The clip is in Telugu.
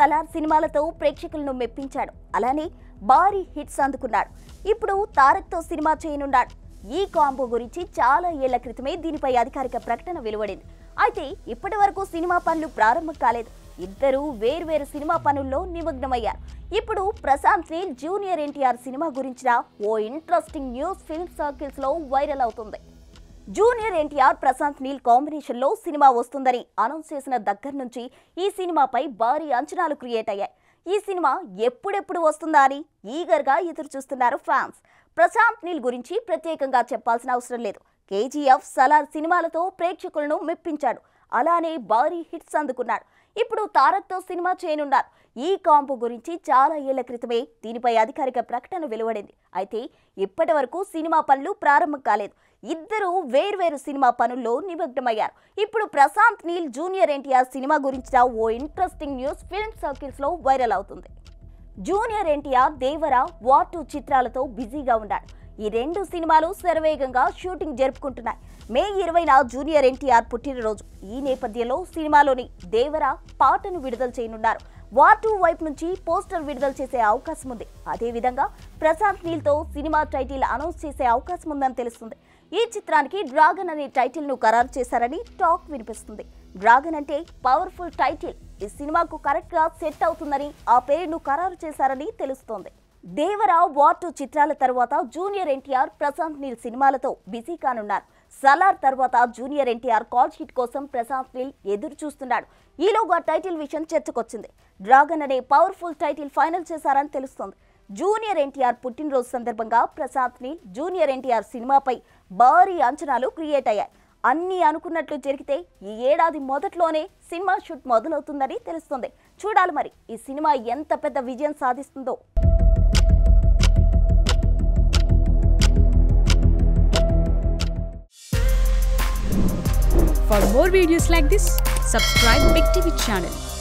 సలార్ సినిమాలతో ప్రేక్షకులను మెప్పించాడు అలానే భారీ హిట్స్ అందుకున్నాడు ఇప్పుడు తారక్తో సినిమా చేయనున్నాడు ఈ కాంబో గురించి చాలా ఏళ్ల క్రితమే దీనిపై అధికారిక ప్రకటన వెలువడింది అయితే ఇప్పటి వరకు సినిమా పనులు ప్రారంభం కాలేదు ఇద్దరు వేర్వేరు సినిమా పనుల్లో నిమగ్నమయ్యారు ఇప్పుడు Prashanth Neel junior NTR cinema గురించిన ఓ ఇంట్రెస్టింగ్ న్యూస్ ఫిల్మ్ సర్కిల్స్ లో వైరల్ అవుతుంది junior NTR Prashanth Neel combination లో సినిమా వస్తుందని అనౌన్స్ చేసిన దగ్గర నుంచి ఈ సినిమాపై భారీ అంచనాలు క్రియేట్ అయ్యాయి ఈ సినిమా ఎప్పుడెప్పుడు వస్తుందా అని ఈగర్ గా ఎదురు చూస్తున్నారు ఫ్యాన్స్ ప్రశాంత్ నీల్ గురించి ప్రత్యేకంగా చెప్పాల్సిన అవసరం లేదు కేజీఎఫ్ సలార్ సినిమాలతో ప్రేక్షకులను మెప్పించాడు అలానే భారీ హిట్స్ అందుకున్నాడు ఇప్పుడు తారక్తో సినిమా చేయనున్నారు ఈ కాంపు గురించి చాలా ఏళ్ల క్రితమే దీనిపై అధికారిక ప్రకటన వెలువడింది అయితే ఇప్పటి వరకు సినిమా పనులు ప్రారంభం కాలేదు ఇద్దరు వేర్వేరు సినిమా పనుల్లో నిమగ్నమయ్యారు ఇప్పుడు Prashanth Neel junior NTR cinema గురించిన ఓ ఇంట్రెస్టింగ్ న్యూస్ ఫిల్మ్ సర్కిల్స్ లో వైరల్ అవుతుంది junior NTR Devara war two చిత్రాలతో బిజీగా ఉన్నాడు ఈ రెండు సినిమాలు శరవేగంగా షూటింగ్ జరుపుకుంటున్నాయి మే ఇరవైన జూనియర్ ఎన్టీఆర్ పుట్టినరోజు ఈ నేపథ్యంలో సినిమాలోని దేవర పాటను విడుదల చేయనున్నారు వార్ టూ వైపు నుంచి పోస్టర్ విడుదల చేసే అవకాశం ఉంది అదేవిధంగా ప్రశాంత్ నీల్తో సినిమా టైటిల్ అనౌన్స్ చేసే అవకాశం ఉందని తెలుస్తుంది ఈ చిత్రానికి డ్రాగన్ అనే టైటిల్ ను ఖరారు చేశారని టాక్ వినిపిస్తుంది డ్రాగన్ అంటే పవర్ఫుల్ టైటిల్ ఈ సినిమాకు కరెక్ట్ గా సెట్ అవుతుందని ఆ పేరును ఖరారు చేశారని తెలుస్తోంది దేవరా వార్ టూ చిత్రాల తర్వాత జూనియర్ ఎన్టీఆర్ ప్రశాంత్ నీల్ సినిమాలతో బిజీ కానున్నారు సలార్ తర్వాత జూనియర్ ఎన్టీఆర్ కాల్ షీట్ కోసం ప్రశాంత్ నీల్ ఎదురు చూస్తున్నాడు ఈలోగా టైటిల్ విషయం చర్చకొచ్చింది డ్రాగన్ అనే పవర్ఫుల్ టైటిల్ ఫైనల్ చేశారని తెలుస్తోంది జూనియర్ ఎన్టీఆర్ పుట్టినరోజు సందర్భంగా ప్రశాంత్ నీల్ జూనియర్ ఎన్టీఆర్ సినిమాపై భారీ అంచనాలు క్రియేట్ అయ్యాయి అన్నీ అనుకున్నట్లు జరిగితే ఈ ఏడాది మొదట్లోనే సినిమా షూట్ మొదలవుతుందని తెలుస్తుంది చూడాలి మరి ఈ సినిమా ఎంత పెద్ద విజయం సాధిస్తుందో For more videos like this, subscribe Big TV channel